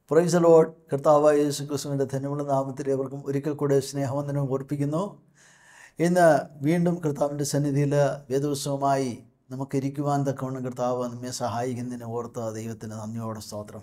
price load കർത്താവായ യേശു ക്രിസ്തുവിൻ്റെ ധന്യമുള്ള നാമത്തിൽ ഏവർക്കും ഒരിക്കൽ കൂടെ സ്നേഹവന്ദനം ഓർപ്പിക്കുന്നു ഇന്ന് വീണ്ടും കർത്താവിൻ്റെ സന്നിധിയിൽ വേദോത്സവമായി നമുക്ക് ഇരിക്കുവാൻ തക്കവണ്ണം കർത്താവ് നമ്മെ സഹായിക്കുന്നതിന് ഓർത്ത ദൈവത്തിന് നന്ദിയോടെ സ്തോത്രം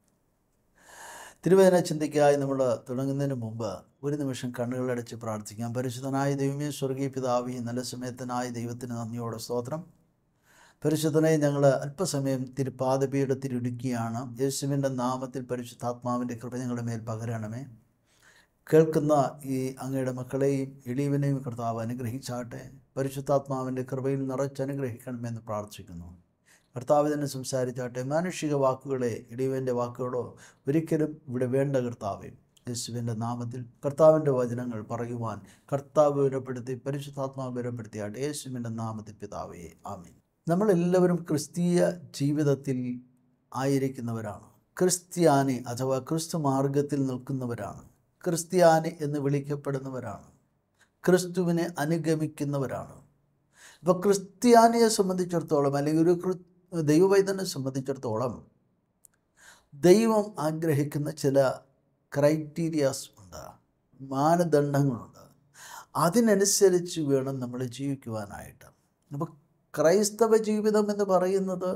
തിരുവേദന ചിന്തയ്ക്കായി നമ്മൾ തുടങ്ങുന്നതിന് മുമ്പ് ഒരു നിമിഷം കണ്ണുകളടച്ച് പ്രാർത്ഥിക്കാം പരിശുദ്ധനായ ദൈവമേ സ്വർഗീയ പിതാവി നല്ല സമയത്തിനായ ദൈവത്തിന് നന്ദിയോടെ സ്തോത്രം പരിശുദ്ധനെ ഞങ്ങൾ അല്പസമയം തിരുപ്പാദപീഠത്തിലിടുക്കിയാണ് യേശുവിൻ്റെ നാമത്തിൽ പരിശുദ്ധാത്മാവിൻ്റെ കൃപ ഞങ്ങളുടെ മേൽ പകരണമേ കേൾക്കുന്ന ഈ അങ്ങയുടെ മക്കളെയും എളിയവനെയും കർത്താവ് അനുഗ്രഹിച്ചാട്ടെ പരിശുദ്ധാത്മാവിൻ്റെ കൃപയിൽ നിറച്ചനുഗ്രഹിക്കണമെന്ന് പ്രാർത്ഥിക്കുന്നു കർത്താവ് തന്നെ സംസാരിച്ചാട്ടെ മാനുഷിക വാക്കുകളെ ഇടിയവൻ്റെ വാക്കുകളോ ഒരിക്കലും ഇവിടെ വേണ്ട കർത്താവേ യേശുവിൻ്റെ നാമത്തിൽ കർത്താവിൻ്റെ വചനങ്ങൾ പറയുവാൻ കർത്താവ് വിവരപ്പെടുത്തി പരിശുദ്ധാത്മാവ് വിവരപ്പെടുത്തിയാട്ടെ യേശുവിൻ്റെ നാമത്തിൽ പിതാവേ ആമീൻ നമ്മളെല്ലാവരും ക്രിസ്തീയ ജീവിതത്തിൽ ആയിരിക്കുന്നവരാണ് ക്രിസ്ത്യാനി അഥവാ ക്രിസ്തു മാർഗത്തിൽ നിൽക്കുന്നവരാണ് ക്രിസ്ത്യാനി എന്ന് വിളിക്കപ്പെടുന്നവരാണ് ക്രിസ്തുവിനെ അനുഗമിക്കുന്നവരാണ് അപ്പോൾ ക്രിസ്ത്യാനിയെ സംബന്ധിച്ചിടത്തോളം അല്ലെങ്കിൽ ഒരു ക്രി ദൈവവൈദ്യനെ സംബന്ധിച്ചിടത്തോളം ദൈവം ആഗ്രഹിക്കുന്ന ചില ക്രൈറ്റീരിയാസ് ഉണ്ട് മാനദണ്ഡങ്ങളുണ്ട് അതിനനുസരിച്ച് വേണം നമ്മൾ ജീവിക്കുവാനായിട്ട് അപ്പോൾ ക്രൈസ്തവ ജീവിതം എന്ന് പറയുന്നത്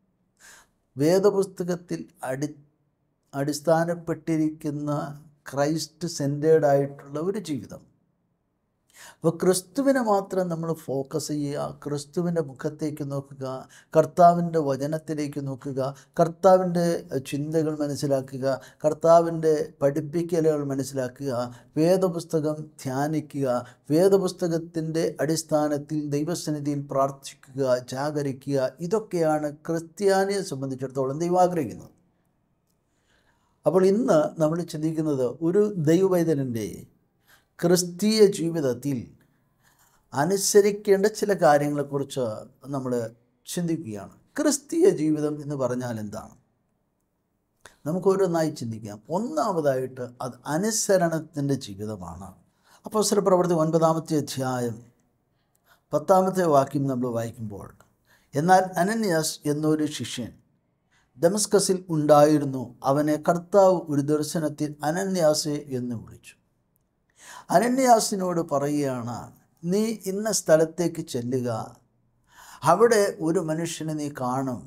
വേദപുസ്തകത്തിൽ അടി അടിസ്ഥാനപ്പെട്ടിരിക്കുന്ന ക്രൈസ്റ്റ് സെൻറ്റേഡ് ആയിട്ടുള്ള ഒരു ജീവിതം അപ്പോൾ ക്രിസ്തുവിനെ മാത്രം നമ്മൾ ഫോക്കസ് ചെയ്യുക ക്രിസ്തുവിൻ്റെ മുഖത്തേക്ക് നോക്കുക കർത്താവിൻ്റെ വചനത്തിലേക്ക് നോക്കുക കർത്താവിൻ്റെ ചിന്തകൾ മനസ്സിലാക്കുക കർത്താവിൻ്റെ പഠിപ്പിക്കലുകൾ മനസ്സിലാക്കുക വേദപുസ്തകം ധ്യാനിക്കുക വേദപുസ്തകത്തിൻ്റെ അടിസ്ഥാനത്തിൽ ദൈവസന്നിധിയിൽ പ്രാർത്ഥിക്കുക ജാഗരിക്കുക ഇതൊക്കെയാണ് ക്രിസ്ത്യാനിയെ സംബന്ധിച്ചിടത്തോളം ദൈവം ആഗ്രഹിക്കുന്നത് അപ്പോൾ ഇന്ന് നമ്മൾ ചിന്തിക്കുന്നത് ഒരു ദൈവവൈദ്യനൻ്റെ ക്രിസ്തീയ ജീവിതത്തിൽ അനുസരിക്കേണ്ട ചില കാര്യങ്ങളെക്കുറിച്ച് നമ്മൾ ചിന്തിക്കുകയാണ് ക്രിസ്തീയ ജീവിതം എന്ന് പറഞ്ഞാൽ എന്താണ് നമുക്ക് ഓരോന്നായി ചിന്തിക്കാം ഒന്നാമതായിട്ട് അത് അനുസരണത്തിൻ്റെ ജീവിതമാണ് അപ്പോൾ പ്രവർത്തി ഒൻപതാമത്തെ അധ്യായം പത്താമത്തെ വാക്യം നമ്മൾ വായിക്കുമ്പോൾ എന്നാൽ അനന്യാസ് എന്നൊരു ശിഷ്യൻ ദമസ്കസിൽ ഉണ്ടായിരുന്നു അവനെ കർത്താവ് ഒരു ദർശനത്തിൽ അനന്യാസെ എന്ന് വിളിച്ചു അനന്യാസിനോട് പറയുകയാണ് നീ ഇന്ന സ്ഥലത്തേക്ക് ചെല്ലുക അവിടെ ഒരു മനുഷ്യനെ നീ കാണും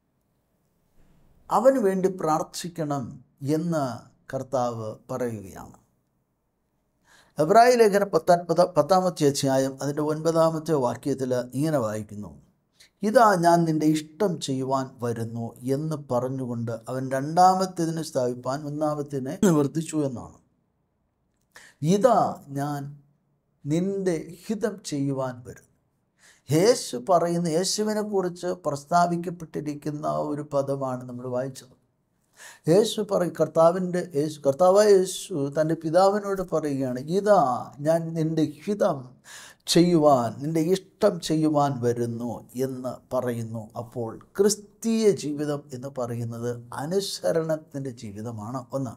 അവന് വേണ്ടി പ്രാർത്ഥിക്കണം എന്ന് കർത്താവ് പറയുകയാണ് എബ്രായ ലേഖന പത്താം പത്ത പത്താമത്തെ അധ്യായം അതിൻ്റെ ഒൻപതാമത്തെ വാക്യത്തിൽ ഇങ്ങനെ വായിക്കുന്നു ഇതാ ഞാൻ നിൻ്റെ ഇഷ്ടം ചെയ്യുവാൻ വരുന്നു എന്ന് പറഞ്ഞുകൊണ്ട് അവൻ രണ്ടാമത്തേതിനെ സ്ഥാപിപ്പാൻ ഒന്നാമത്തേതിനെ നിവർത്തിച്ചു എന്നാണ് ഇതാ ഞാൻ നിന്റെ ഹിതം ചെയ്യുവാൻ വരുന്നു യേശു പറയുന്ന യേശുവിനെ കുറിച്ച് പ്രസ്താവിക്കപ്പെട്ടിരിക്കുന്ന ഒരു പദമാണ് നമ്മൾ വായിച്ചത് യേശു പറയും കർത്താവിൻ്റെ യേശു കർത്താവായ യേശു തൻ്റെ പിതാവിനോട് പറയുകയാണ് ഇതാ ഞാൻ നിൻ്റെ ഹിതം ചെയ്യുവാൻ നിൻ്റെ ഇഷ്ടം ചെയ്യുവാൻ വരുന്നു എന്ന് പറയുന്നു അപ്പോൾ ക്രിസ്തീയ ജീവിതം എന്ന് പറയുന്നത് അനുസരണത്തിൻ്റെ ജീവിതമാണ് ഒന്ന്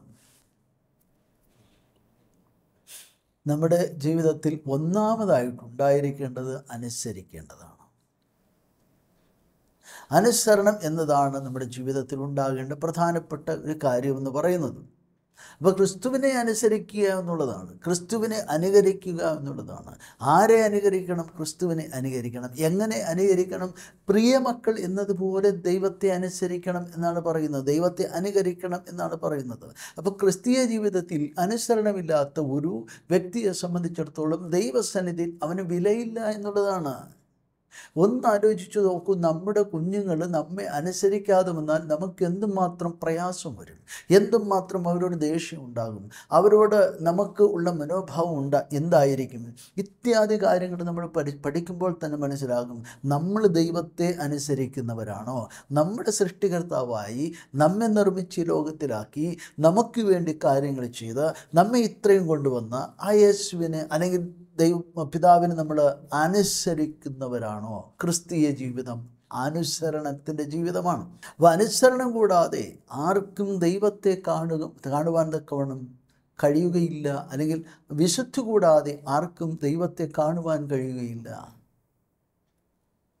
നമ്മുടെ ജീവിതത്തിൽ ഒന്നാമതായിട്ടുണ്ടായിരിക്കേണ്ടത് അനുസരിക്കേണ്ടതാണ് അനുസരണം എന്നതാണ് നമ്മുടെ ജീവിതത്തിൽ ഉണ്ടാകേണ്ട പ്രധാനപ്പെട്ട ഒരു കാര്യമെന്ന് പറയുന്നത് അപ്പോൾ ക്രിസ്തുവിനെ അനുസരിക്കുക എന്നുള്ളതാണ് ക്രിസ്തുവിനെ അനുകരിക്കുക എന്നുള്ളതാണ് ആരെ അനുകരിക്കണം ക്രിസ്തുവിനെ അനുകരിക്കണം എങ്ങനെ അനുകരിക്കണം പ്രിയമക്കൾ എന്നതുപോലെ ദൈവത്തെ അനുസരിക്കണം എന്നാണ് പറയുന്നത് ദൈവത്തെ അനുകരിക്കണം എന്നാണ് പറയുന്നത് അപ്പോൾ ക്രിസ്തീയ ജീവിതത്തിൽ അനുസരണമില്ലാത്ത ഒരു വ്യക്തിയെ സംബന്ധിച്ചിടത്തോളം ദൈവസന്നിധിയിൽ അവന് വിലയില്ല എന്നുള്ളതാണ് ഒന്ന് ആലോചിച്ചു നോക്കൂ നമ്മുടെ കുഞ്ഞുങ്ങൾ നമ്മെ അനുസരിക്കാതെ വന്നാൽ നമുക്ക് എന്തുമാത്രം പ്രയാസം വരും എന്തുമാത്രം അവരോട് ദേഷ്യം ഉണ്ടാകും അവരോട് നമുക്ക് ഉള്ള മനോഭാവം ഉണ്ടാ എന്തായിരിക്കും ഇത്യാദി കാര്യങ്ങൾ നമ്മൾ പഠി പഠിക്കുമ്പോൾ തന്നെ മനസ്സിലാകും നമ്മൾ ദൈവത്തെ അനുസരിക്കുന്നവരാണോ നമ്മുടെ സൃഷ്ടികർത്താവായി നമ്മെ നിർമ്മിച്ച് ലോകത്തിലാക്കി നമുക്ക് വേണ്ടി കാര്യങ്ങൾ ചെയ്ത് നമ്മെ ഇത്രയും കൊണ്ടുവന്ന ആ യേശുവിനെ അല്ലെങ്കിൽ ദൈവ പിതാവിനെ നമ്മൾ അനുസരിക്കുന്നവരാണോ ക്രിസ്തീയ ജീവിതം അനുസരണത്തിൻ്റെ ജീവിതമാണ് അപ്പോൾ അനുസരണം കൂടാതെ ആർക്കും ദൈവത്തെ കാണുക കാണുവാൻ തക്കവണ്ണം കഴിയുകയില്ല അല്ലെങ്കിൽ വിശുദ്ധി കൂടാതെ ആർക്കും ദൈവത്തെ കാണുവാൻ കഴിയുകയില്ല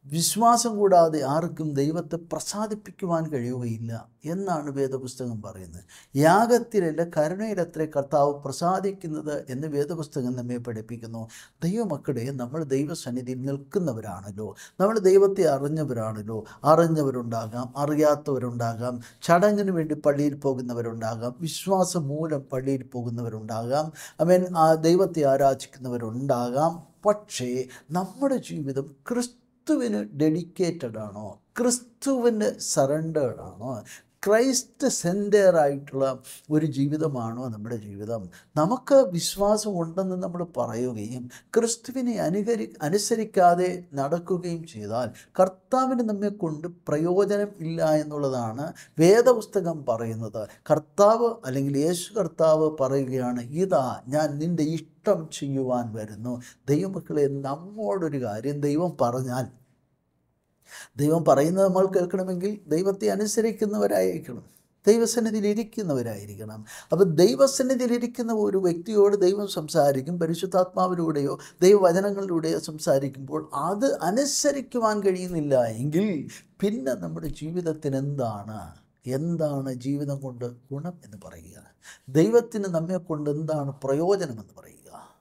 വിശ്വാസം കൂടാതെ ആർക്കും ദൈവത്തെ പ്രസാദിപ്പിക്കുവാൻ കഴിയുകയില്ല എന്നാണ് വേദപുസ്തകം പറയുന്നത് യാഗത്തിലല്ല കരുണയിലത്രേ കർത്താവ് പ്രസാദിക്കുന്നത് എന്ന് വേദപുസ്തകം നമ്മെ പഠിപ്പിക്കുന്നു ദൈവമക്കളെ നമ്മൾ ദൈവസന്നിധിയിൽ നിൽക്കുന്നവരാണല്ലോ നമ്മൾ ദൈവത്തെ അറിഞ്ഞവരാണല്ലോ അറിഞ്ഞവരുണ്ടാകാം അറിയാത്തവരുണ്ടാകാം ചടങ്ങിന് വേണ്ടി പള്ളിയിൽ പോകുന്നവരുണ്ടാകാം വിശ്വാസം മൂലം പള്ളിയിൽ പോകുന്നവരുണ്ടാകാം അമേൻ ആ ദൈവത്തെ ആരാധിക്കുന്നവരുണ്ടാകാം പക്ഷേ നമ്മുടെ ജീവിതം ക്രിസ്തുവിന് ഡെഡിക്കേറ്റഡ് ആണോ ക്രിസ്തുവിന് സറണ്ടേഡ് ആണോ ക്രൈസ്റ്റ് സെൻറ്റർ ആയിട്ടുള്ള ഒരു ജീവിതമാണോ നമ്മുടെ ജീവിതം നമുക്ക് വിശ്വാസം ഉണ്ടെന്ന് നമ്മൾ പറയുകയും ക്രിസ്തുവിനെ അനുകരി അനുസരിക്കാതെ നടക്കുകയും ചെയ്താൽ കർത്താവിന് നമ്മെ കൊണ്ട് പ്രയോജനം ഇല്ല എന്നുള്ളതാണ് വേദപുസ്തകം പറയുന്നത് കർത്താവ് അല്ലെങ്കിൽ യേശു കർത്താവ് പറയുകയാണ് ഇതാ ഞാൻ നിൻ്റെ ഇഷ്ടം ചെയ്യുവാൻ വരുന്നു ദൈവമക്കളെ നമ്മോടൊരു കാര്യം ദൈവം പറഞ്ഞാൽ ദൈവം പറയുന്നത് നമ്മൾ കേൾക്കണമെങ്കിൽ ദൈവത്തെ അനുസരിക്കുന്നവരായിരിക്കണം ദൈവസന്നിധിയിൽ ഇരിക്കുന്നവരായിരിക്കണം അപ്പോൾ ദൈവസന്നിധിയിൽ ഇരിക്കുന്ന ഒരു വ്യക്തിയോട് ദൈവം സംസാരിക്കും പരിശുദ്ധാത്മാവിലൂടെയോ ദൈവവചനങ്ങളിലൂടെയോ സംസാരിക്കുമ്പോൾ അത് അനുസരിക്കുവാൻ കഴിയുന്നില്ല എങ്കിൽ പിന്നെ നമ്മുടെ ജീവിതത്തിന് എന്താണ് എന്താണ് ജീവിതം കൊണ്ട് ഗുണം എന്ന് പറയുക ദൈവത്തിന് നമ്മെ കൊണ്ട് എന്താണ് പ്രയോജനം എന്ന് പറയുക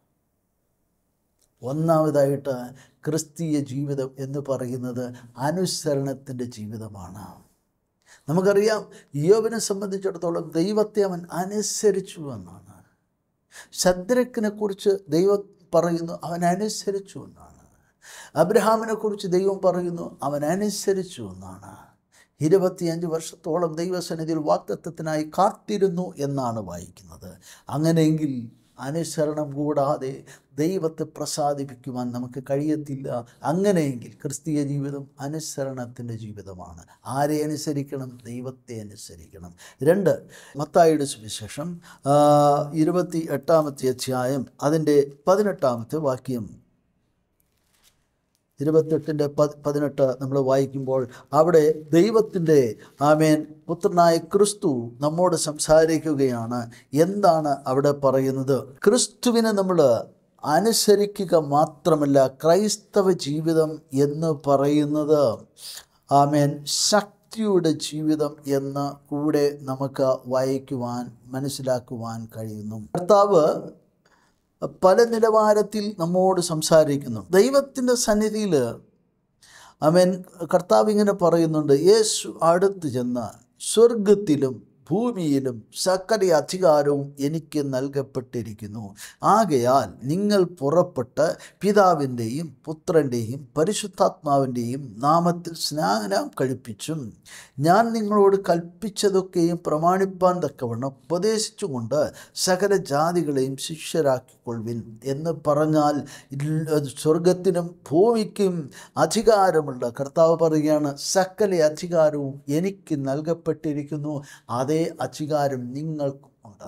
ഒന്നാമതായിട്ട് ക്രിസ്തീയ ജീവിതം എന്ന് പറയുന്നത് അനുസരണത്തിൻ്റെ ജീവിതമാണ് നമുക്കറിയാം യോബിനെ സംബന്ധിച്ചിടത്തോളം ദൈവത്തെ അവൻ അനുസരിച്ചു എന്നാണ് ശദ്രക്കിനെ കുറിച്ച് ദൈവം പറയുന്നു അവൻ അനുസരിച്ചു എന്നാണ് അബ്രഹാമിനെ കുറിച്ച് ദൈവം പറയുന്നു അവൻ അനുസരിച്ചു എന്നാണ് ഇരുപത്തിയഞ്ച് വർഷത്തോളം ദൈവസന്നിധിയിൽ വാക്തത്വത്തിനായി കാത്തിരുന്നു എന്നാണ് വായിക്കുന്നത് അങ്ങനെയെങ്കിൽ അനുസരണം കൂടാതെ ദൈവത്തെ പ്രസാദിപ്പിക്കുവാൻ നമുക്ക് കഴിയത്തില്ല അങ്ങനെയെങ്കിൽ ക്രിസ്തീയ ജീവിതം അനുസരണത്തിൻ്റെ ജീവിതമാണ് ആരെ അനുസരിക്കണം ദൈവത്തെ അനുസരിക്കണം രണ്ട് മത്തായിയുടെ സുവിശേഷം ആ, ഇരുപത്തി എട്ടാമത്തെ അധ്യായം അതിൻ്റെ പതിനെട്ടാമത്തെ വാക്യം ഇരുപത്തെട്ടിൻ്റെ പ പതിനെട്ട് നമ്മൾ വായിക്കുമ്പോൾ അവിടെ ദൈവത്തിൻ്റെ ആമേൻ പുത്രനായ ക്രിസ്തു നമ്മോട് സംസാരിക്കുകയാണ് എന്താണ് അവിടെ പറയുന്നത് ക്രിസ്തുവിനെ നമ്മൾ അനുസരിക്കുക മാത്രമല്ല ക്രൈസ്തവ ജീവിതം എന്ന് പറയുന്നത് ആമേൻ ശക്തിയുടെ ജീവിതം എന്ന് കൂടെ നമുക്ക് വായിക്കുവാൻ മനസ്സിലാക്കുവാൻ കഴിയുന്നു കർത്താവ് പല നിലവാരത്തിൽ നമ്മോട് സംസാരിക്കുന്നു ദൈവത്തിൻ്റെ സന്നിധിയിൽ അവൻ കർത്താവ് ഇങ്ങനെ പറയുന്നുണ്ട് യേശു അടുത്ത് ചെന്ന് സ്വർഗത്തിലും ഭൂമിയിലും സകല അധികാരവും എനിക്ക് നൽകപ്പെട്ടിരിക്കുന്നു ആകയാൽ നിങ്ങൾ പുറപ്പെട്ട് പിതാവിൻ്റെയും പുത്രൻ്റെയും പരിശുദ്ധാത്മാവിൻ്റെയും നാമത്തിൽ സ്നാനം കഴിപ്പിച്ചും ഞാൻ നിങ്ങളോട് കൽപ്പിച്ചതൊക്കെയും പ്രമാണിപ്പാൻ തക്കവണ്ണം ഉപദേശിച്ചുകൊണ്ട് സകല ജാതികളെയും ശിഷ്യരാക്കിക്കൊള്ളുവിൻ എന്ന് പറഞ്ഞാൽ ഇൽ- സ്വർഗത്തിനും ഭൂമിക്കും അധികാരമുള്ള കർത്താവ് പറയുകയാണ് സകല അധികാരവും എനിക്ക് നൽകപ്പെട്ടിരിക്കുന്നു അതേ അധികാരം നിങ്ങൾക്കും ഉണ്ട്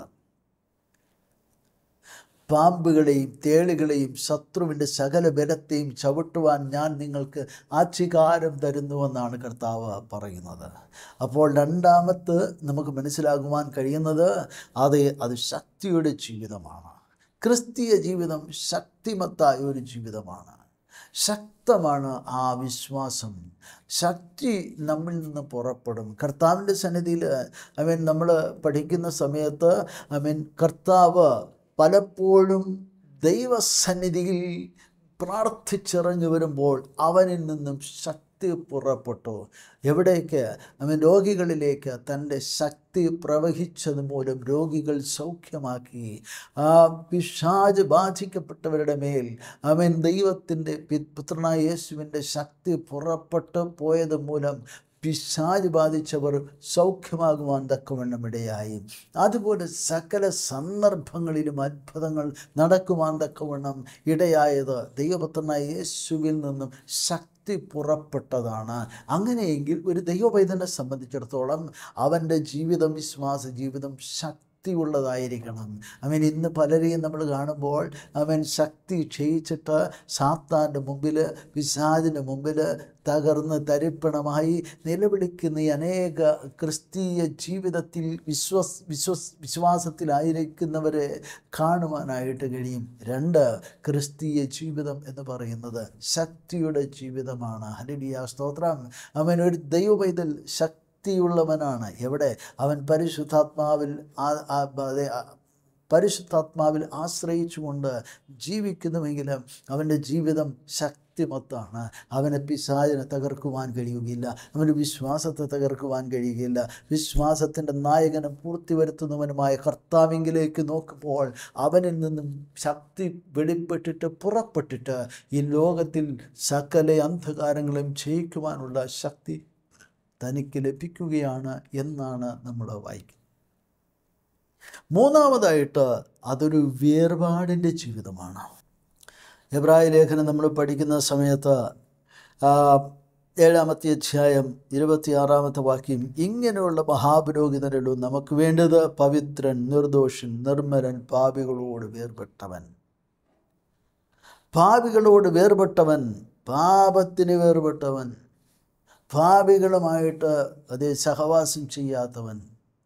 പാമ്പുകളെയും തേളുകളെയും ശത്രുവിൻ്റെ സകല ബലത്തെയും ചവിട്ടുവാൻ ഞാൻ നിങ്ങൾക്ക് അധികാരം തരുന്നുവെന്നാണ് കർത്താവ് പറയുന്നത് അപ്പോൾ രണ്ടാമത്ത് നമുക്ക് മനസ്സിലാകുവാൻ കഴിയുന്നത് അത് അത് ശക്തിയുടെ ജീവിതമാണ് ക്രിസ്തീയ ജീവിതം ശക്തിമത്തായ ഒരു ജീവിതമാണ് ശക്തമാണ് ആ വിശ്വാസം ശക്തി നമ്മിൽ നിന്ന് പുറപ്പെടും കർത്താവിൻ്റെ സന്നിധിയിൽ അവൻ നമ്മൾ പഠിക്കുന്ന സമയത്ത് അവൻ കർത്താവ് പലപ്പോഴും ദൈവസന്നിധിയിൽ പ്രാർത്ഥിച്ചിറങ്ങി വരുമ്പോൾ അവനിൽ നിന്നും ശക്തി പുറപ്പെട്ടു എവിടേക്ക് അവൻ രോഗികളിലേക്ക് തൻ്റെ ശക്തി പ്രവഹിച്ചത് മൂലം രോഗികൾ സൗഖ്യമാക്കി ആ പിശാജ് ബാധിക്കപ്പെട്ടവരുടെ മേൽ അവൻ ദൈവത്തിൻ്റെ പി- പുത്രനായ യേശുവിൻ്റെ ശക്തി പുറപ്പെട്ടു പോയത് മൂലം പിശാജ് ബാധിച്ചവർ സൗഖ്യമാകുവാൻ തക്കവണ്ണം ഇടയായി അതുപോലെ സകല സന്ദർഭങ്ങളിലും അത്ഭുതങ്ങൾ നടക്കുവാൻ തക്കവണ്ണം ഇടയായത് ദൈവപുത്രനായ യേശുവിൽ നിന്നും ശക്തി പുറപ്പെട്ടതാണ് അങ്ങനെയെങ്കിൽ ഒരു ദൈവപൈതനെ സംബന്ധിച്ചിടത്തോളം അവൻ്റെ ജീവിതം വിശ്വാസ ജീവിതം ശക്തി ശക്തിയുള്ളതായിരിക്കണം അവൻ ഇന്ന് പലരെയും നമ്മൾ കാണുമ്പോൾ അവൻ ശക്തി ക്ഷയിച്ചിട്ട് സാത്താൻ്റെ മുമ്പിൽ പിശാചിൻ്റെ മുമ്പിൽ തകർന്ന് തരിപ്പണമായി നിലവിളിക്കുന്ന ഈ അനേക ക്രിസ്തീയ ജീവിതത്തിൽ വിശ്വസ് വിശ്വസ് വിശ്വാസത്തിലായിരിക്കുന്നവരെ കാണുവാനായിട്ട് കഴിയും രണ്ട് ക്രിസ്തീയ ജീവിതം എന്ന് പറയുന്നത് ശക്തിയുടെ ജീവിതമാണ് ഹലിയ സ്തോത്രം അവൻ ഒരു ദൈവപൈതൽ ശക്തിയുള്ളവനാണ് എവിടെ അവൻ പരിശുദ്ധാത്മാവിൽ ആ- ആ- അതെ, ആ- പരിശുദ്ധാത്മാവിൽ ആശ്രയിച്ചുകൊണ്ട് ജീവിക്കുന്നുവെങ്കിലും അവൻ്റെ ജീവിതം ശക്തിമത്താണ് അവനെ പിശാചിനെ തകർക്കുവാൻ കഴിയുകയില്ല അവൻ്റെ വിശ്വാസത്തെ തകർക്കുവാൻ കഴിയുകയില്ല വിശ്വാസത്തിൻ്റെ നായകനും പൂർത്തി വരുത്തുന്നവനുമായ കർത്താവിങ്കിലേക്ക് നോക്കുമ്പോൾ അവനിൽ നിന്നും ശക്തി വെളിപ്പെട്ടിട്ട് പുറപ്പെട്ടിട്ട് ഈ ലോകത്തിൽ സകല അന്ധകാരങ്ങളും ജയിക്കുവാനുള്ള ശക്തി തനിക്ക് ലഭിക്കുകയാണ് എന്നാണ് നമ്മൾ വായിക്കുന്നത് മൂന്നാമതായിട്ട് അതൊരു വേർപാടിൻ്റെ ജീവിതമാണ് എബ്രായ ലേഖനം നമ്മൾ പഠിക്കുന്ന സമയത്ത് ആ, ഏഴാമത്തെ അധ്യായം ഇരുപത്തിയാറാമത്തെ വാക്യം ഇങ്ങനെയുള്ള മഹാപുരോഹിതരല്ലോ നമുക്ക് വേണ്ടത് പവിത്രൻ നിർദോഷൻ നിർമ്മലൻ പാപികളോട് വേർപെട്ടവൻ പാപികളോട് വേർപെട്ടവൻ പാപത്തിന് വേർപെട്ടവൻ പാപികളുമായിട്ട് അതേ സഹവാസം ചെയ്യാത്തവൻ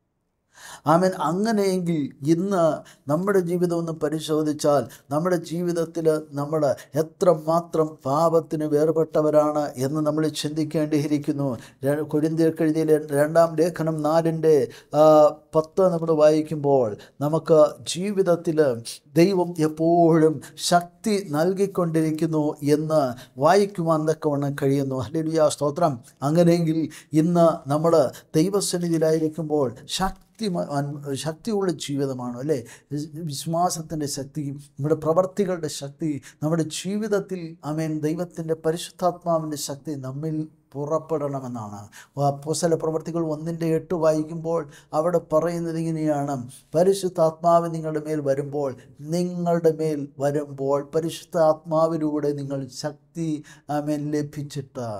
ആമൻ അങ്ങനെയെങ്കിൽ ഇന്ന് നമ്മുടെ ജീവിതം ഒന്ന് പരിശോധിച്ചാൽ നമ്മുടെ ജീവിതത്തിൽ നമ്മൾ എത്രമാത്രം പാപത്തിന് വേർപെട്ടവരാണ് എന്ന് നമ്മൾ ചിന്തിക്കേണ്ടിയിരിക്കുന്നു ര- കൊരിന്ത്യർക്ക് എഴുതിയ രണ്ടാം ലേഖനം നാലിൻ്റെ ആ, പത്ത് നമ്മൾ വായിക്കുമ്പോൾ നമുക്ക് ജീവിതത്തിൽ ദൈവം എപ്പോഴും ശക്തി നൽകിക്കൊണ്ടിരിക്കുന്നു എന്ന് വായിക്കുവാൻ തക്കവണ്ണം കഴിയുന്നു ഹല്ലേലൂയ സ്തോത്രം അങ്ങനെയെങ്കിൽ ഇന്ന് നമ്മൾ ദൈവസന്നിധിയിലായിരിക്കുമ്പോൾ ശക്തി ശക്തിയുള്ള ജീവിതമാണ് അല്ലേ വിശ്വാസത്തിൻ്റെ ശക്തി നമ്മുടെ പ്രവർത്തികളുടെ ശക്തി നമ്മുടെ ജീവിതത്തിൽ അമേൻ ദൈവത്തിൻ്റെ പരിശുദ്ധാത്മാവിൻ്റെ ശക്തി നമ്മിൽ പുറപ്പെടണമെന്നാണ് അപ്പോസ്തല പ്രവർത്തികൾ ഒന്നിൻ്റെ എട്ട് വായിക്കുമ്പോൾ അവിടെ പറയുന്നത് ഇങ്ങനെയാണ് പരിശുദ്ധാത്മാവ് നിങ്ങളുടെ മേൽ വരുമ്പോൾ നിങ്ങളുടെ മേൽ വരുമ്പോൾ പരിശുദ്ധാത്മാവിലൂടെ നിങ്ങൾ ശക്തി ആമേൻ ലഭിച്ചിട്ട്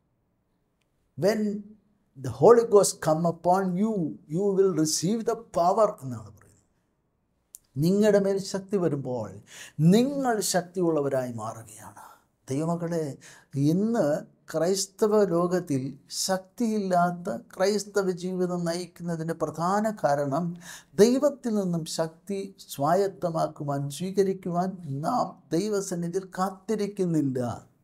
വെൻ ദ ഹോളി ഗോസ് come upon you you will receive the power എന്നാണ് പറയുന്നത് നിങ്ങളുടെ മേൽ ശക്തി വരുമ്പോൾ നിങ്ങൾ ശക്തിയുള്ളവരായി മാറുകയാണ് ദൈവമക്കളെ ഇന്ന് ക്രൈസ്തവ ലോകത്തിൽ ശക്തിയില്ലാത്ത ക്രൈസ്തവ ജീവിതം നയിക്കുന്നതിൻ്റെ പ്രധാന കാരണം ദൈവത്തിൽ നിന്നും ശക്തി സ്വായത്തമാക്കുവാൻ സ്വീകരിക്കുവാൻ നാം ദൈവസന്നിധിയിൽ കാത്തിരിക്കുന്നില്ല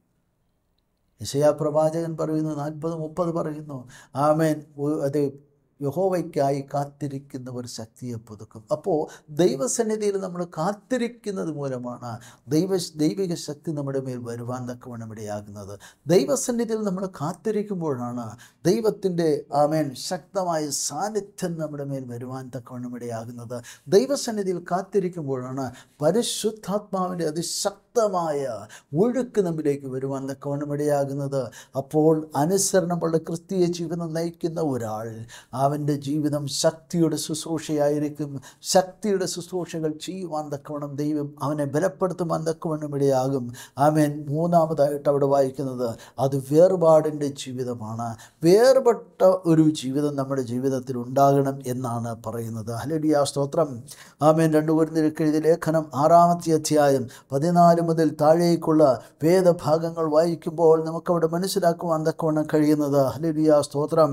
യശയാ പ്രവാചകൻ പറയുന്നു നാൽപ്പത് മുപ്പത് പറയുന്നു ആമേൻ ഒ- അത് യഹോവയ്ക്കായി കാത്തിരിക്കുന്നവർ ശക്തിയെ പുതുക്കും അപ്പോൾ ദൈവസന്നിധിയിൽ നമ്മൾ കാത്തിരിക്കുന്നത് മൂലമാണ് ദൈവ ദൈവിക ശക്തി നമ്മുടെ മേൽ വരുവാൻ തക്കവണ്ണം ഇടയാകുന്നത് ദൈവസന്നിധിയിൽ നമ്മൾ കാത്തിരിക്കുമ്പോഴാണ് ദൈവത്തിൻ്റെ ആമേൻ ശക്തമായ സാന്നിധ്യം നമ്മുടെ മേൽ വരുവാൻ തക്കവണ്ണം ഇടയാകുന്നത് ദൈവസന്നിധിയിൽ കാത്തിരിക്കുമ്പോഴാണ് പരിശുദ്ധാത്മാവിൻ്റെ അതിശക്തമായ ഒഴുക്ക് നമ്മിലേക്ക് വരുവാൻ തക്കവണ്ണം ഇടയാകുന്നത് അപ്പോൾ അനുസരണമുള്ള ക്രിസ്തീയ ജീവിതം നയിക്കുന്ന ഒരാൾ അവൻ്റെ ജീവിതം ശക്തിയുടെ ശുശ്രൂഷയായിരിക്കും ശക്തിയുടെ ശുശ്രൂഷകൾ ചെയ്യുവാൻ തക്കവണ്ണം ദൈവം അവനെ ബലപ്പെടുത്തുവാൻ തക്കവണ്ണം ഇടയാകും അവൻ മൂന്നാമതായിട്ട് അവിടെ വായിക്കുന്നത് അത് വേർപാടിൻ്റെ ജീവിതമാണ് വേർപെട്ട ഒരു ജീവിതം നമ്മുടെ ജീവിതത്തിൽ ഉണ്ടാകണം എന്നാണ് പറയുന്നത് ഹലഡിയ സ്തോത്രം ആമേൻ രണ്ടു കുരുന്നിലേക്ക് എഴുതിയ ലേഖനം ആറാമത്തെ അധ്യായം പതിനാല് മുതൽ താഴേക്കുള്ള വേദഭാഗങ്ങൾ വായിക്കുമ്പോൾ നമുക്കവിടെ മനസ്സിലാക്കുവാൻ തക്കവണ്ണം കഴിയുന്നത് ഹലഡിയ സ്തോത്രം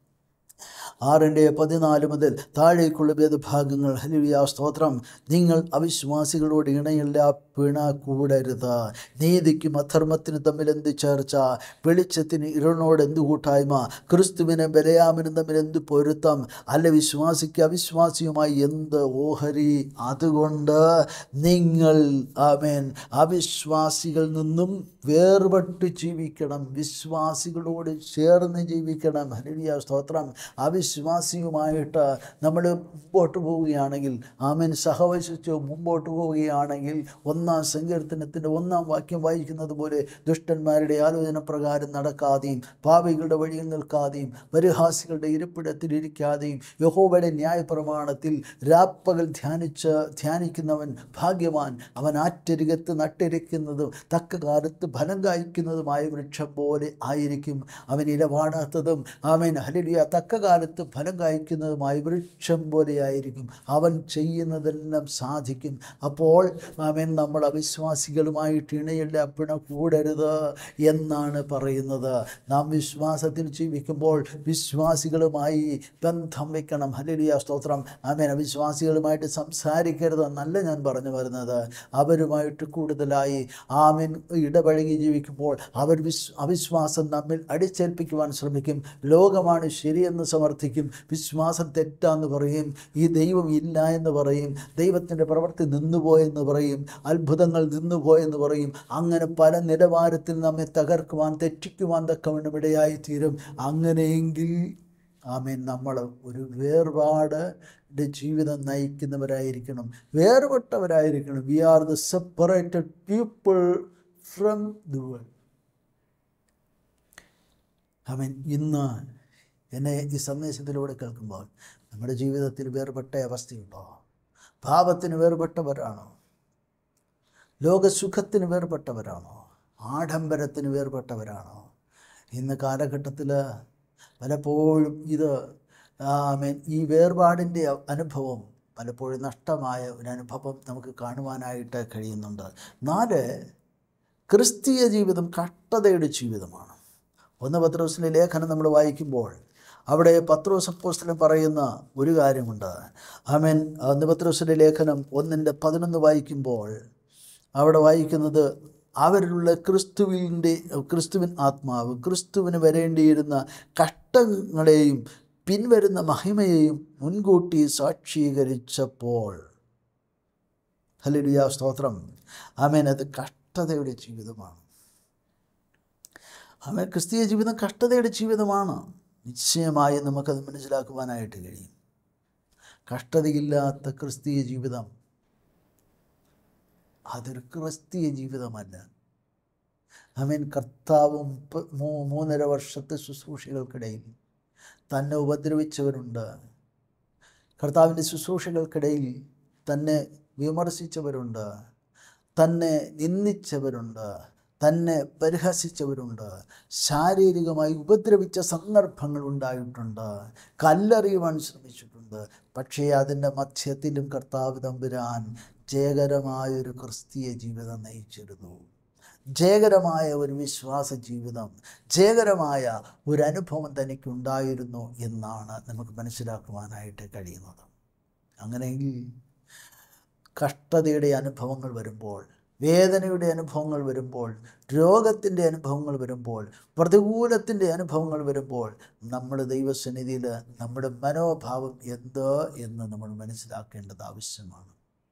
ആറിൻ്റെ പതിനാല് മുതൽ താഴേക്കുള്ള വേദഭാഗങ്ങൾ ഹലിയ സ്തോത്രം നിങ്ങൾ അവിശ്വാസികളോട് ഇണയില്ല പിണ കൂടരുത് നീതിക്കും അധർമ്മത്തിനും തമ്മിൽ എന്ത് ചേർച്ച വെളിച്ചത്തിന് ഇരുളിനോട് എന്ത് കൂട്ടായ്മ ക്രിസ്തുവിനും ബലയാമിനും തമ്മിൽ എന്ത് പൊരുത്തം അല്ല വിശ്വാസിക്ക് അവിശ്വാസിയുമായി എന്ത് ഓഹരി അതുകൊണ്ട് നിങ്ങൾ ആമേൻ അവിശ്വാസികളിൽ നിന്നും വേർപെട്ട് ജീവിക്കണം വിശ്വാസികളോട് ചേർന്ന് ജീവിക്കണം ഹരിയ സ്തോത്രം അവിശ്വാസിയുമായിട്ട് നമ്മൾ മുമ്പോട്ട് പോവുകയാണെങ്കിൽ ആമേൻ സഹവശിച്ച് മുമ്പോട്ട് പോവുകയാണെങ്കിൽ ഒന്നാം സങ്കീർത്തനത്തിൻ്റെ ഒന്നാം വാക്യം വായിക്കുന്നത് പോലെ ദുഷ്ടന്മാരുടെ ആലോചന പ്രകാരം നടക്കാതെയും പാപികളുടെ വഴിയിൽ നിൽക്കാതെയും പരിഹാസികളുടെ ഇരിപ്പിടത്തിലിരിക്കാതെയും യഹോവയുടെ ന്യായപ്രമാണത്തിൽ രാപ്പകൽ ധ്യാനിച്ച് ധ്യാനിക്കുന്നവൻ ഭാഗ്യവാൻ അവൻ ആറ്റരികത്ത് നട്ടിരിക്കുന്നതും തക്ക കാലത്ത് ഫലം കായ്ക്കുന്നതുമായ വൃക്ഷം പോലെ ആയിരിക്കും അവൻ ഇലവാടാത്തതും അവൻ ഹലിയ തക്ക കാലത്ത് കാലത്ത് ഫലം കായ്ക്കുന്നതുമായ വൃക്ഷം പോലെയായിരിക്കും അവൻ ചെയ്യുന്നതെല്ലാം സാധിക്കും അപ്പോൾ അവൻ നമ്മൾ അവിശ്വാസികളുമായിട്ട് ഇണയില്ല പിണ കൂടരുത് എന്നാണ് പറയുന്നത് നാം വിശ്വാസത്തിൽ ജീവിക്കുമ്പോൾ വിശ്വാസികളുമായി ബന്ധം വെക്കണം ഹലിയ സ്തോത്രം ആമേൻ അവിശ്വാസികളുമായിട്ട് സംസാരിക്കരുത് എന്നല്ല ഞാൻ പറഞ്ഞു വരുന്നത് അവരുമായിട്ട് കൂടുതലായി ആമേൻ ഇടപഴകി ജീവിക്കുമ്പോൾ അവർ വിസ് അവിശ്വാസം നമ്മിൽ അടിച്ചേൽപ്പിക്കുവാൻ ശ്രമിക്കും ലോകമാണ് ശരിയെന്ന് സമർത്ഥിക്കും വിശ്വാസം തെറ്റാന്ന് പറയും ഈ ദൈവം ഇല്ല എന്ന് പറയും ദൈവത്തിൻ്റെ പ്രവൃത്തി നിന്നുപോയെന്ന് പറയും അത്ഭുതങ്ങൾ നിന്നുപോയെന്ന് പറയും അങ്ങനെ പല നിലവാരത്തിൽ നമ്മെ തകർക്കുവാൻ തെറ്റിക്കുവാൻ തക്കവണ്ണം ഇടയായിത്തീരും അങ്ങനെയെങ്കിൽ ആമേൻ നമ്മൾ ഒരു വേർപാട് ജീവിതം നയിക്കുന്നവരായിരിക്കണം വേർപെട്ടവരായിരിക്കണം we are the separated people from the world അവൻ ഇന്ന് എന്നെ ഈ സന്ദേശത്തിലൂടെ കേൾക്കുമ്പോൾ നമ്മുടെ ജീവിതത്തിൽ വേർപെട്ട അവസ്ഥയുണ്ടോ പാപത്തിന് വേർപെട്ടവരാണോ ലോകസുഖത്തിന് വേർപെട്ടവരാണോ ആഡംബരത്തിന് വേർപെട്ടവരാണോ ഇന്ന് കാലഘട്ടത്തിൽ പലപ്പോഴും ഇത് ആമേൻ ഈ വേർപാടിൻ്റെ അനുഭവം പലപ്പോഴും നഷ്ടമായ ഒരു അനുഭവം നമുക്ക് കാണുവാനായിട്ട് കഴിയുന്നുണ്ട് നാല് ക്രിസ്തീയ ജീവിതം കഷ്ടതയുടെ ജീവിതമാണ് ഒന്ന് പത്രോസിലെ ലേഖനം നമ്മൾ വായിക്കുമ്പോൾ അവിടെ പത്രോസ് അപ്പോസ്തലൻ പറയുന്ന ഒരു കാര്യമുണ്ട് ആമേൻ ഒന്ന് പത്രോസിൻ്റെ ലേഖനം ഒന്നിൻ്റെ പതിനൊന്ന് വായിക്കുമ്പോൾ അവിടെ വായിക്കുന്നത് അവരിലുള്ള ക്രിസ്തുവിൻ്റെ ക്രിസ്തുവിൻ ആത്മാവ് ക്രിസ്തുവിന് വരേണ്ടിയിരുന്ന കഷ്ടങ്ങളെയും പിൻവരുന്ന മഹിമയെയും മുൻകൂട്ടി സാക്ഷീകരിച്ചപ്പോൾ ഹലിയ സ്തോത്രം ആമേൻ അത് കഷ്ടതയുടെ ജീവിതമാണ് ആമേൻ ക്രിസ്തീയ ജീവിതം കഷ്ടതയുടെ ജീവിതമാണ് നിശ്ചയമായി നമുക്കത് മനസ്സിലാക്കുവാനായിട്ട് കഴിയും കഷ്ടതയില്ലാത്ത ക്രിസ്തീയ ജീവിതം അതൊരു ക്രിസ്തീയ ജീവിതമല്ല അവൻ കർത്താവും പ- മൂ- മൂന്നര വർഷത്തെ ശുശ്രൂഷകൾക്കിടയിൽ തന്നെ ഉപദ്രവിച്ചവരുണ്ട് കർത്താവിൻ്റെ ശുശ്രൂഷകൾക്കിടയിൽ തന്നെ വിമർശിച്ചവരുണ്ട് തന്നെ നിന്ദിച്ചവരുണ്ട് തന്നെ പരിഹസിച്ചവരുണ്ട് ശാരീരികമായി ഉപദ്രവിച്ച സന്ദർഭങ്ങൾ ഉണ്ടായിട്ടുണ്ട് കല്ലെറിയുവാൻ ശ്രമിച്ചിട്ടുണ്ട് പക്ഷേ അതിൻ്റെ മധ്യത്തിലും കർത്താവ് തമ്പുരാൻ ജയകരമായൊരു ക്രിസ്തീയ ജീവിതം നയിച്ചിരുന്നു ജയകരമായ ഒരു വിശ്വാസ ജീവിതം ജയകരമായ ഒരു അനുഭവം തനിക്കുണ്ടായിരുന്നു എന്നാണ് നമുക്ക് മനസ്സിലാക്കുവാനായിട്ട് കഴിയുന്നത് അങ്ങനെയെങ്കിൽ കഷ്ടതയുടെ അനുഭവങ്ങൾ വരുമ്പോൾ വേദനയുടെ അനുഭവങ്ങൾ വരുമ്പോൾ രോഗത്തിൻ്റെ അനുഭവങ്ങൾ വരുമ്പോൾ പ്രതികൂലത്തിൻ്റെ അനുഭവങ്ങൾ വരുമ്പോൾ നമ്മൾ ദൈവസന്നിധിയിൽ നമ്മുടെ മനോഭാവം എന്ത് എന്ന് നമ്മൾ മനസ്സിലാക്കേണ്ടത് ആവശ്യമാണ്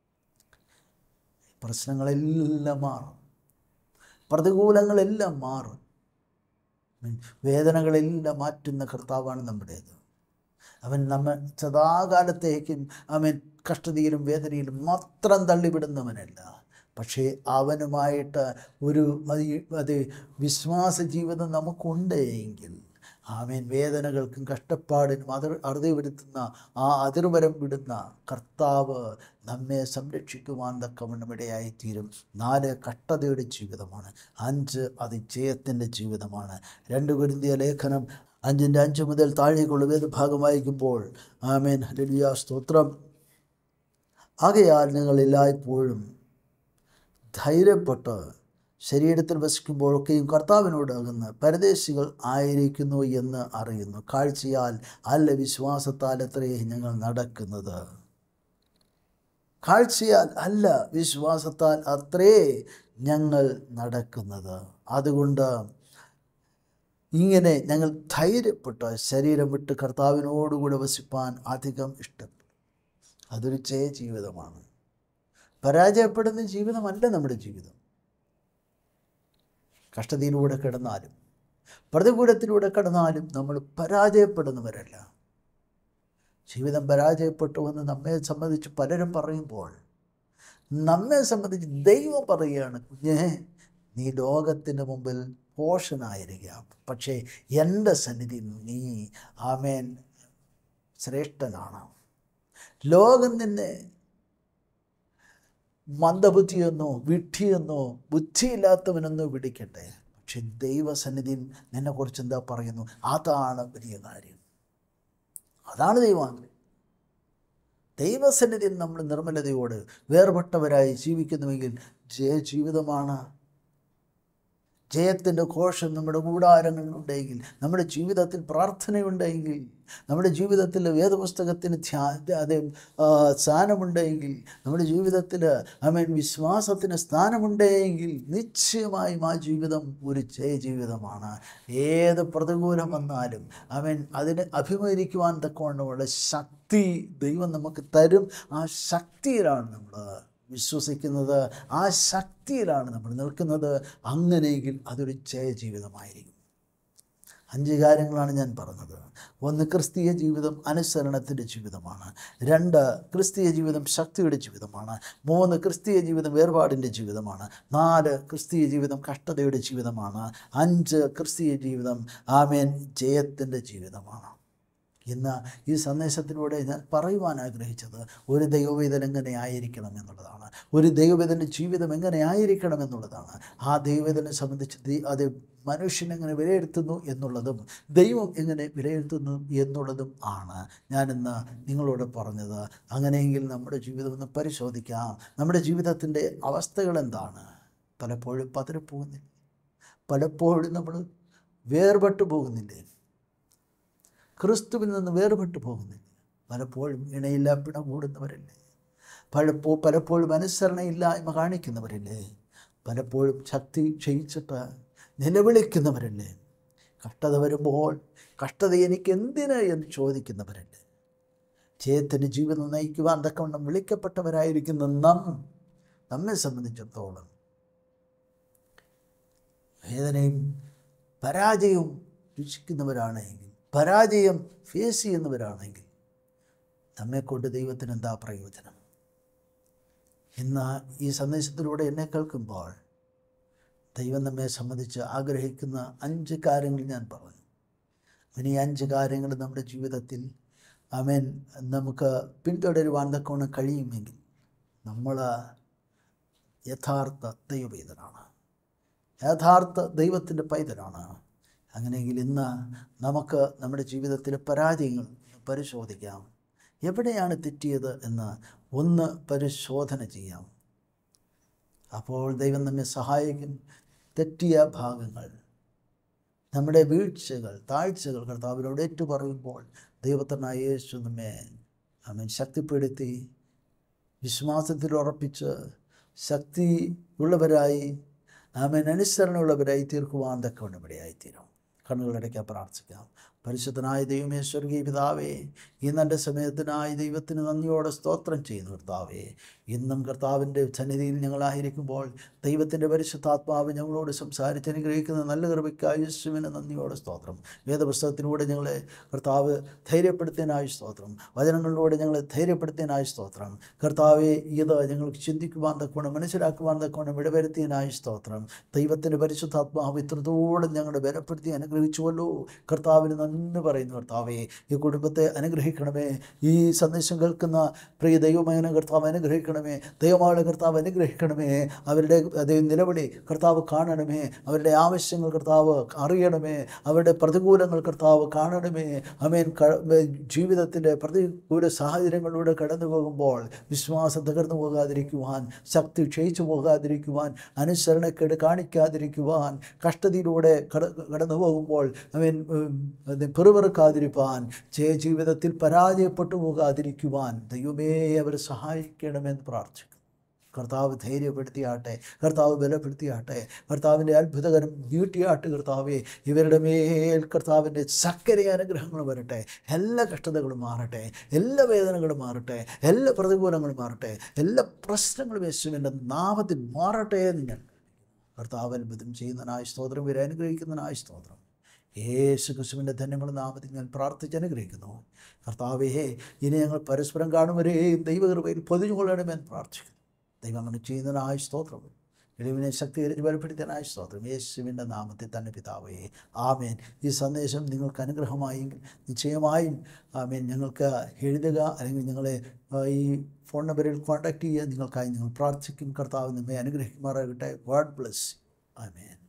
പ്രശ്നങ്ങളെല്ലാം മാറും പ്രതികൂലങ്ങളെല്ലാം മാറും വേദനകളെല്ലാം മാറ്റുന്ന കർത്താവാണ് നമ്മുടേത് അവൻ നമ്മെ സദാകാലത്തേക്കും അവൻ കഷ്ടതയിലും വേദനയിലും മാത്രം തള്ളിവിടുന്നവനല്ല പക്ഷേ അവനുമായിട്ട് ഒരു അത് അത് വിശ്വാസ ജീവിതം നമുക്കുണ്ട് എങ്കിൽ ആമേൻ വേദനകൾക്കും കഷ്ടപ്പാടിനും അതിർ അറുതി വരുത്തുന്ന ആ അതിർവരം വിടുന്ന കർത്താവ് നമ്മെ സംരക്ഷിക്കുവാൻ തക്കവണ്ണം ഇടയായിത്തീരും നാല് കഷ്ടതയുടെ ജീവിതമാണ് അഞ്ച് അത് ജയത്തിൻ്റെ ജീവിതമാണ് രണ്ട് കുരുന്തിയ ലേഖനം അഞ്ചിൻ്റെ അഞ്ച് മുതൽ താഴേക്കുള്ള വേദഭാഗം വായിക്കുമ്പോൾ ആമേൻ ഹലിയ സ്തോത്രം ആകയാൽ നിങ്ങൾ എല്ലായ്പ്പോഴും ധൈര്യപ്പെട്ട് ശരീരത്തിൽ വസിക്കുമ്പോഴൊക്കെയും കർത്താവിനോടാകുന്ന പരദേശികൾ ആയിരിക്കുന്നു എന്ന് അറിയുന്നു കാഴ്ചയാൽ അല്ല വിശ്വാസത്താൽ അത്രയേ ഞങ്ങൾ നടക്കുന്നത് കാഴ്ചയാൽ അല്ല വിശ്വാസത്താൽ അത്രേ ഞങ്ങൾ നടക്കുന്നത് അതുകൊണ്ട് ഇങ്ങനെ ഞങ്ങൾ ധൈര്യപ്പെട്ട് ശരീരം വിട്ട് കർത്താവിനോടുകൂടെ വസിപ്പാൻ അധികം ഇഷ്ടപ്പെടും അതൊരു ജയ ജീവിതമാണ് പരാജയപ്പെടുന്ന ജീവിതമല്ല നമ്മുടെ ജീവിതം കഷ്ടതയിലൂടെ കിടന്നാലും പ്രതികൂലത്തിലൂടെ കിടന്നാലും നമ്മൾ പരാജയപ്പെടുന്നവരല്ല ജീവിതം പരാജയപ്പെട്ടുവെന്ന് നമ്മെ സംബന്ധിച്ച് പലരും പറയുമ്പോൾ നമ്മെ സംബന്ധിച്ച് ദൈവം പറയുകയാണ് കുഞ്ഞേ നീ ലോകത്തിൻ്റെ മുമ്പിൽ പോഷനായിരിക്കുക പക്ഷേ എൻ്റെ സന്നിധി നീ ആമേൻ ശ്രേഷ്ഠനാണ് ലോകം നിന്നെ മന്ദബുദ്ധിയെന്നോ വിഡ്ഢിയെന്നോ ബുദ്ധിയില്ലാത്തവനെന്നോ വിളിക്കട്ടെ പക്ഷെ ദൈവസന്നിധിയിൽ നിന്നെക്കുറിച്ച് എന്താ പറയുന്നു അതാണ് വലിയ കാര്യം അതാണ് ദൈവാഗ്രഹം ദൈവസന്നിധിയിൽ നമ്മൾ നിർമ്മലതയോട് വേർപെട്ടവരായി ജീവിക്കുന്നുവെങ്കിൽ ജയ ജീവിതമാണ് ജയത്തിൻ്റെ ഘോഷം നമ്മുടെ കൂടാരങ്ങളിലുണ്ടെങ്കിൽ നമ്മുടെ ജീവിതത്തിൽ പ്രാർത്ഥനയുണ്ടെങ്കിൽ നമ്മുടെ ജീവിതത്തിൽ വേദപുസ്തകത്തിന് ധ്യാ അത് ആ, സ്ഥാനമുണ്ടെങ്കിൽ നമ്മുടെ ജീവിതത്തിൽ ഐ മീൻ വിശ്വാസത്തിന് സ്ഥാനമുണ്ടെങ്കിൽ നിശ്ചയമായും ആ ജീവിതം ഒരു ജയ ജീവിതമാണ് ഏത് പ്രതികൂലം വന്നാലും ഐ മീൻ അതിനെ അഭിമുഖീകരിക്കുവാൻ തക്കവണ്ണമുള്ള ശക്തി ദൈവം നമുക്ക് തരും ആ ശക്തിയിലാണ് നമ്മൾ വിശ്വസിക്കുന്നത് ആ ശക്തിയിലാണ് നമ്മൾ നിൽക്കുന്നത് അങ്ങനെയെങ്കിൽ അതൊരു ജയ ജീവിതമായിരിക്കും അഞ്ച് കാര്യങ്ങളാണ് ഞാൻ പറഞ്ഞത് ഒന്ന് ക്രിസ്തീയ ജീവിതം അനുസരണത്തിൻ്റെ ജീവിതമാണ് രണ്ട് ക്രിസ്തീയ ജീവിതം ശക്തിയുടെ ജീവിതമാണ് മൂന്ന് ക്രിസ്തീയ ജീവിതം വേർപാടിൻ്റെ ജീവിതമാണ് നാല് ക്രിസ്തീയ ജീവിതം കഷ്ടതയുടെ ജീവിതമാണ് അഞ്ച് ക്രിസ്തീയ ജീവിതം ആമേൻ ജയത്തിൻ്റെ ജീവിതമാണ് ഇന്ന് ഈ സന്ദേശത്തിലൂടെ ഞാൻ പറയുവാൻ ആഗ്രഹിച്ചത് ഒരു ദൈവവേദന എങ്ങനെ ആയിരിക്കണം എന്നുള്ളതാണ് ഒരു ദൈവവേദന ജീവിതം എങ്ങനെ ആയിരിക്കണം എന്നുള്ളതാണ് ആ ദൈവവേദനെ സംബന്ധിച്ച് ദൈ- അത് മനുഷ്യൻ എങ്ങനെ വിലയിരുത്തുന്നു എന്നുള്ളതും ദൈവം എങ്ങനെ വിലയിരുത്തുന്നു എന്നുള്ളതും ആണ് ഞാനിന്ന് നിങ്ങളോട് പറഞ്ഞത് അങ്ങനെയെങ്കിൽ നമ്മുടെ ജീവിതം ഒന്ന് പരിശോധിക്കാം നമ്മുടെ ജീവിതത്തിൻ്റെ അവസ്ഥകൾ എന്താണ് പലപ്പോഴും പതറിപ്പോകുന്നില്ല പലപ്പോഴും നമ്മൾ വേർപെട്ടു പോകുന്നില്ലേ ക്രിസ്തുവിൽ നിന്ന് വേർപെട്ടു പോകുന്നില്ല പലപ്പോഴും ഇണയില്ല പിണ കൂടുന്നവരല്ലേ പലപ്പോ പലപ്പോഴും അനുസരണയില്ലായ്മ കാണിക്കുന്നവരല്ലേ പലപ്പോഴും ശക്തി ക്ഷയിച്ചിട്ട് നിലവിളിക്കുന്നവരല്ലേ കഷ്ടത വരുമ്പോൾ കഷ്ടത എനിക്ക് എന്തിന് എന്ന് ചോദിക്കുന്നവരല്ലേ ജയത്തിന് ജീവിതം നയിക്കുവാൻ തക്കവണ്ണം വിളിക്കപ്പെട്ടവരായിരിക്കുന്ന നാം നമ്മെ സംബന്ധിച്ചിടത്തോളം വേദനയും പരാജയവും രുചിക്കുന്നവരാണെങ്കിൽ പരാജയം ഫേസ് ചെയ്യുന്നവരാണെങ്കിൽ നമ്മെക്കൊണ്ട് ദൈവത്തിന് എന്താ പ്രയോജനം ഇന്ന് ഈ സന്ദേശത്തിലൂടെ എന്നെ കേൾക്കുമ്പോൾ ദൈവം നമ്മെ സംബന്ധിച്ച് ആഗ്രഹിക്കുന്ന അഞ്ച് കാര്യങ്ങൾ ഞാൻ പറഞ്ഞു ഇനി ഈ അഞ്ച് കാര്യങ്ങൾ നമ്മുടെ ജീവിതത്തിൽ അമേൻ നമുക്ക് പിന്തുടരുവാൻ തക്കവണ്ണം കഴിയുമെങ്കിൽ നമ്മൾ യഥാർത്ഥ ദൈവപൈതലാണ് യഥാർത്ഥ ദൈവത്തിൻ്റെ പൈതലാണ് അങ്ങനെയെങ്കിൽ ഇന്ന് നമുക്ക് നമ്മുടെ ജീവിതത്തിലെ പരാജയങ്ങൾ പരിശോധിക്കാം എവിടെയാണ് തെറ്റിയത് എന്ന് ഒന്ന് പരിശോധന ചെയ്യാം അപ്പോൾ ദൈവം നമ്മെ സഹായിക്കും തെറ്റിയ ഭാഗങ്ങൾ നമ്മുടെ വീഴ്ചകൾ താഴ്ചകൾ കർത്താവിനോട് ഏറ്റു പറയുമ്പോൾ ദൈവത്തിനായ യേശു നമ്മെ അവൻ ശക്തിപ്പെടുത്തി വിശ്വാസത്തിൽ ഉറപ്പിച്ച് ശക്തി ഉള്ളവരായി ആമേൻ അനുസരണമുള്ളവരായി തീർക്കുവാൻ തക്കവണ്ണം ഇടയായിത്തീരും കണ്ണുകളടയ്ക്കാൻ പ്രാർത്ഥിക്കാം പരിശുദ്ധനായ ദൈവമേ സ്വർഗീയ പിതാവേ ഇന്ന് എൻ്റെ സമയത്തിനായി ദൈവത്തിന് നന്ദിയോടെ സ്തോത്രം ചെയ്യുന്നു കർത്താവേ ഇന്നും കർത്താവിൻ്റെ സന്നിധിയിൽ ഞങ്ങളായിരിക്കുമ്പോൾ ദൈവത്തിൻ്റെ പരിശുദ്ധാത്മാവ് ഞങ്ങളോട് സംസാരിച്ച് അനുഗ്രഹിക്കുന്ന നല്ല കൃപയ്ക്കായി യേശുവിന് നന്ദിയോടെ സ്തോത്രം വേദപുസ്തകത്തിലൂടെ ഞങ്ങളെ കർത്താവ് ധൈര്യപ്പെടുത്തിയതിനായി സ്തോത്രം വചനങ്ങളിലൂടെ ഞങ്ങളെ ധൈര്യപ്പെടുത്തിയതിനായി സ്തോത്രം കർത്താവെ ഇത് ഞങ്ങൾക്ക് ചിന്തിക്കുവാൻ തക്കവണ്ണം മനസ്സിലാക്കുവാൻ തക്കവണ്ണം ഇടവരുത്തിയതിനായി സ്തോത്രം ദൈവത്തിൻ്റെ പരിശുദ്ധാത്മാവ് ഇത്രത്തോളം ഞങ്ങളെ ബലപ്പെടുത്തി അനുഗ്രഹിച്ചുവല്ലോ കർത്താവിന് നന്ദി പറയുന്നു കർത്താവെ ഈ കുടുംബത്തെ അനുഗ്രഹിക്കണമേ ഈ സന്ദേശം കേൾക്കുന്ന പ്രിയ ദൈവമയന കർത്താവ് അനുഗ്രഹിക്കണമേ ദൈവമായ കർത്താവ് അനുഗ്രഹിക്കണമേ അവരുടെ അതേ നിലവിളി കർത്താവ് കാണണമേ അവരുടെ ആവശ്യങ്ങൾ കർത്താവ് അറിയണമേ അവരുടെ പ്രതികൂലങ്ങൾ കർത്താവ് കാണണമേ അമേൻ ജീവിതത്തിൻ്റെ പ്രതികൂല സാഹചര്യങ്ങളിലൂടെ കടന്നു പോകുമ്പോൾ വിശ്വാസം തകർന്നു പോകാതിരിക്കുവാൻ ശക്തി ക്ഷയിച്ചു പോകാതിരിക്കുവാൻ അനുസരണക്കേട് കാണിക്കാതിരിക്കുവാൻ കഷ്ടതയിലൂടെ കട കടന്നു പോകുമ്പോൾ അവൻ പെറുപെറുക്കാതിരിപ്പാൻ ജയ ജീവിതത്തിൽ പരാജയപ്പെട്ടു പോകാതിരിക്കുവാൻ ദൈവമേ അവരെ സഹായിക്കണമെന്ന് പ്രാർത്ഥിക്കുന്നു കർത്താവ് ധൈര്യപ്പെടുത്തിയാട്ടെ കർത്താവ് ബലപ്പെടുത്തിയാട്ടെ കർത്താവിൻ്റെ അത്ഭുതകരം നീട്ടിയാട്ട് കർത്താവെ ഇവരുടെ മേൽ കർത്താവിൻ്റെ സക്കര അനുഗ്രഹങ്ങൾ വരട്ടെ എല്ലാ കഷ്ടതകളും മാറട്ടെ എല്ലാ വേദനകളും മാറട്ടെ എല്ലാ പ്രതികൂലങ്ങളും മാറട്ടെ എല്ലാ പ്രശ്നങ്ങളും യേശുവിൻ്റെ നാമത്തിൽ മാറട്ടെ എന്ന് ഞാൻ കർത്താവ് അത്ഭുതം ചെയ്യുന്നതിനായ സ്തോത്രം ഇവരെ അനുഗ്രഹിക്കുന്നതിനായ സ്തോത്രം യേശു ക്രിസ്തുവിൻ്റെ ധന്യമുള്ള നാമത്തിൽ ഞാൻ പ്രാർത്ഥിച്ച് അനുഗ്രഹിക്കുന്നു കർത്താവേ ഇനി ഞങ്ങൾ പരസ്പരം കാണുവരെയും ദൈവകൃപയിൽ പൊതിഞ്ഞുകൊള്ളണമെന്ന് പ്രാർത്ഥിക്കുന്നു ദൈവം അങ്ങനെ ചെയ്യുന്നതിനായ സ്തോത്രം എളിവിനെ ശക്തീകരിച്ച് ബലപ്പെടുത്താനായ സ്തോത്രം യേശുവിൻ്റെ നാമത്തിൽ തന്നെ പിതാവേ ആമേൻ ഈ സന്ദേശം നിങ്ങൾക്ക് അനുഗ്രഹമായെങ്കിൽ നിശ്ചയമായും ആമേൻ ഞങ്ങൾക്ക് എഴുതുക അല്ലെങ്കിൽ ഞങ്ങളെ ആ, ഈ ഫോൺ നമ്പറിൽ കോൺടാക്റ്റ് ചെയ്യുക നിങ്ങൾക്കായി ഞങ്ങൾ പ്രാർത്ഥിക്കും കർത്താവ് നമ്മെ അനുഗ്രഹിക്കുമാറാകട്ടെ ഗോഡ് ബ്ലസ് ആമേൻ